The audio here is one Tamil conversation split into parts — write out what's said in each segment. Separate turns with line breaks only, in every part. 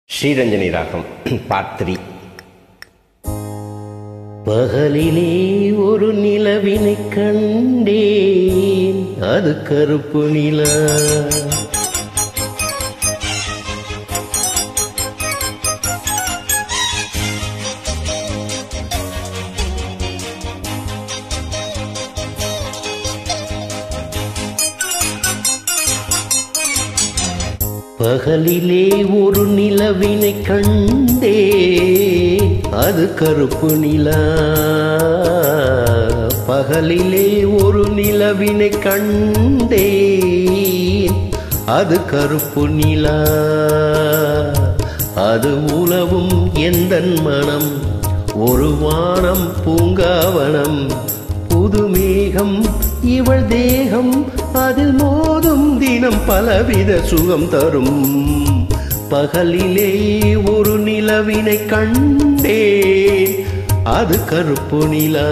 ஸ்ரீரஞ்சனி ராகம் பார்ட் த்ரீ பகலிலே ஒரு நிலவினை கண்டேன் அது கருப்பு நிலா பகலிலே ஒரு நிலவினை கண்டே அது கருப்பு நிலா பகலிலே ஒரு நிலவினை கண்டே அது கருப்பு நிலா அது உலவும் எந்தன் மனம் ஒரு வானம் பூங்காவனம் புது மேகம் இவள் தேகம் அதில் மோதும் தினம் பலவித சுகம் தரும் பகலிலே ஒரு நிலவினை கண்டேன் அது கருப்பு நிலா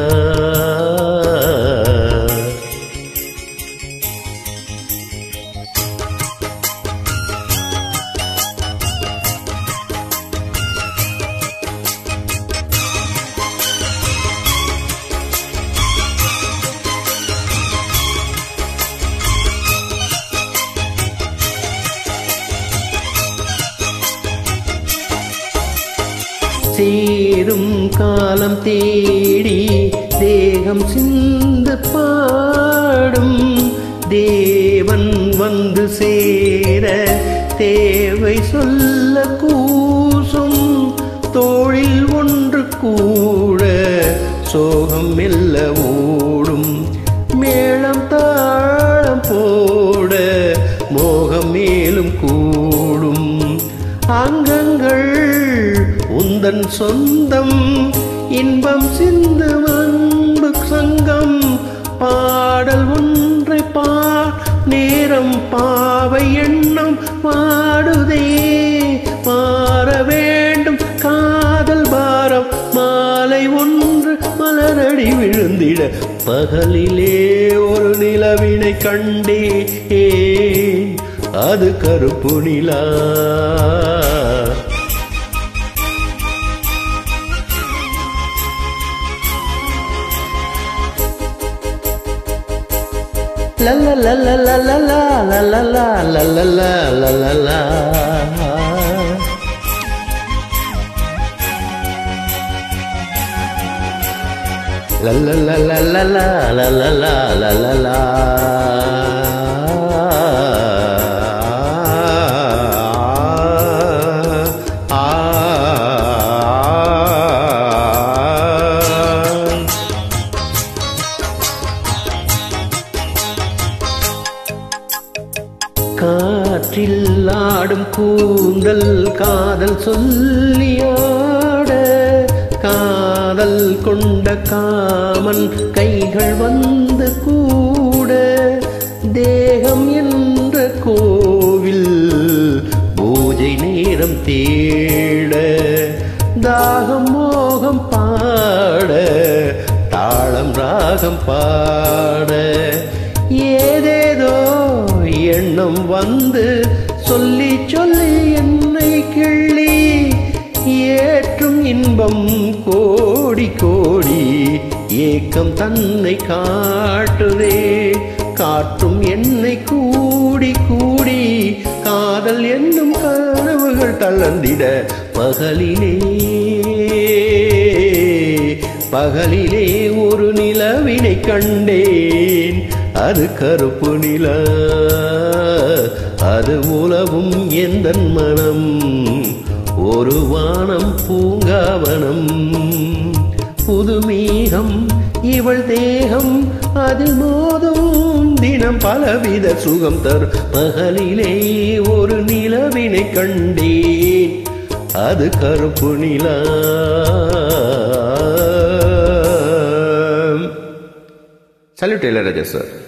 சேரும் காலம் தேடி தேகம் சிந்து பாடும் தேவன் வந்து சேர தேவை சொல்ல கூசும் தோளில் ஒன்று கூட சோகம் மெல்ல ஓடும் மேளம் தாளம் போட மோகம் மேலும் கூடும் அங்கங்கள் உந்தன் சொந்தம் இன்பம் சிந்து அன்பு சங்கம் பாடல் ஒன்றை பா நேரம் பாவை எண்ணம் பாடுதே மாற வேண்டும் காதல் பாரம் மாலை ஒன்று மலரடி விழுந்திட பகலிலே ஒரு நிலவினை கண்டே அது கருப்பு நிலா La la la la la la la la la la la la la la la la La la la la la la la la la la la la காற்றில் ஆடும் கூந்தல் காதல் சொல்லியாட காதல் கொண்ட காமன் கைகள் வந்து கூட தேகம் என்ற கோவில் பூஜை நேரம் தேட தாகம் மோகம் பாட தாளம் ராகம் பாட ஏதேதோ எண்ணம் வந்து சொல்லி சொல்லி என்னை கிள்ளி ஏற்றும் இன்பம் கோடி கோடி ஏக்கம் தன்னை காட்டுதே காட்டும் என்னை கூடி கூடி காதல் என்னும் கனவுகள் தளர்ந்திட பகலிலே பகலிலே ஒரு நிலவினை கண்டேன் அது கருப்பு நிலா அது உலவும் எந்த மனம் ஒரு வானம் பூங்காவனம் புதுமீகம் இவள் தேகம் அது மோதும் தினம் பலவித சுகம் தரும் பகலிலே ஒரு நிலவினை கண்டேன் அது கருப்பு நிலா சல்யூட் இளையராஜா சார்